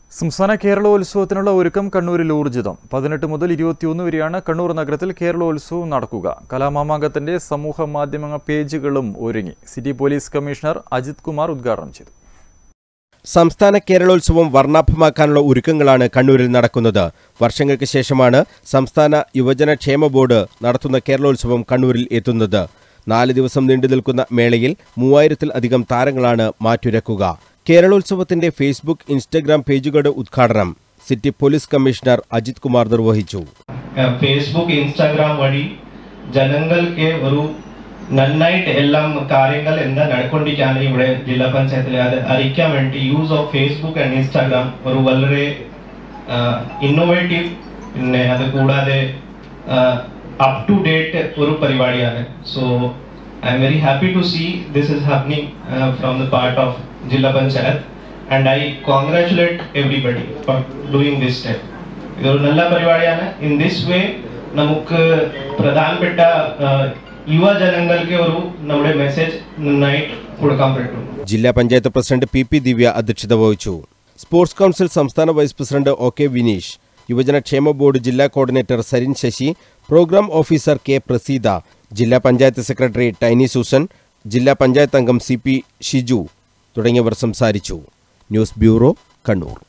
സംസ്ഥാന കേരളോത്സവത്തിനുള്ള ഒരുക്കം കണ്ണൂരിൽ ഊർജിതം പതിനെട്ട് മുതൽ ഇരുപത്തിയൊന്ന് വരെയാണ് കണ്ണൂർ നഗരത്തിൽ കേരളോത്സവം നടക്കുക കലാമാമാങ്കത്തിന്റെ സമൂഹ മാധ്യമ പേജുകളും ഒരുങ്ങി city police commissioner Ajith Kumar ഉദ്ഘാടനം ചെയ്തു സംസ്ഥാന കേരളോത്സവം വർണ്ണാഭമാക്കാനുള്ള ഒരുക്കങ്ങളാണ് കണ്ണൂരിൽ നടക്കുന്നത് വർഷങ്ങൾക്ക് ശേഷമാണ് സംസ്ഥാന യുവജന ക്ഷേമ ബോർഡ് നടത്തുന്ന കേരളോത്സവം കണ്ണൂരിൽ എത്തുന്നത് നാല് ദിവസം നീണ്ടു നിൽക്കുന്ന മേളയിൽ മൂവായിരത്തിൽ അധികം താരങ്ങളാണ് മാറ്റുരക്കുക കേരളോത്സവത്തിന്റെ ഫേസ്ബുക്ക് ഇൻസ്റ്റഗ്രാം പേജുകളുടെ ഉദ്ഘാടനം city police commissioner Ajith Kumar നിർവഹിച്ചു ഫേസ്ബുക്ക് ഇൻസ്റ്റാഗ്രാം വഴി ജനങ്ങൾക്ക് ഒരു നന്നായിട്ട് എല്ലാം കാര്യങ്ങൾ എന്താ നടക്കൊണ്ടിരിക്കുകയാണ് ഇവിടെ ജില്ലാ പഞ്ചായത്തിൽ അത് അറിയിക്കാൻ വേണ്ടി use of Facebook and Instagram ഒരു വളരെ ഇന്നോവേറ്റീവ് പിന്നെ അത് കൂടാതെ അപ് ടു ഡേറ്റ് ഒരു പരിപാടിയാണ് so I am very happy to see this is happening from the part of jilla panchayat and I congratulate everybody for doing this step ഇതൊരു നല്ല പരിപാടിയാണ് ഇൻ ദിസ് വേ നമുക്ക് പ്രധാനപ്പെട്ട ആ, യുവജനങ്ങൾക്ക് ഒരു നമ്മുടെ മെസ്സേജ് നന്നായിട്ട് കൊടുക്കാൻ പറ്റും ജില്ലാ panchayat president P P Divya അധ്യക്ഷത വഹിച്ചു സ്പോർട്സ് കൗൺസിൽ സംസ്ഥാന vice president O K Vineesh യുവജന ക്ഷേമ ബോർഡ് ജില്ലാ coordinator Sarin Sasi programme officer K Praseetha ജില്ലാ പഞ്ചായത്ത് സെക്രട്ടറി ടൈനി സൂസൻ ജില്ലാ പഞ്ചായത്ത് അംഗം സി പി ഷിജു തുടങ്ങിയവർ സംസാരിച്ചു ന്യൂസ് ബ്യൂറോ കണ്ണൂർ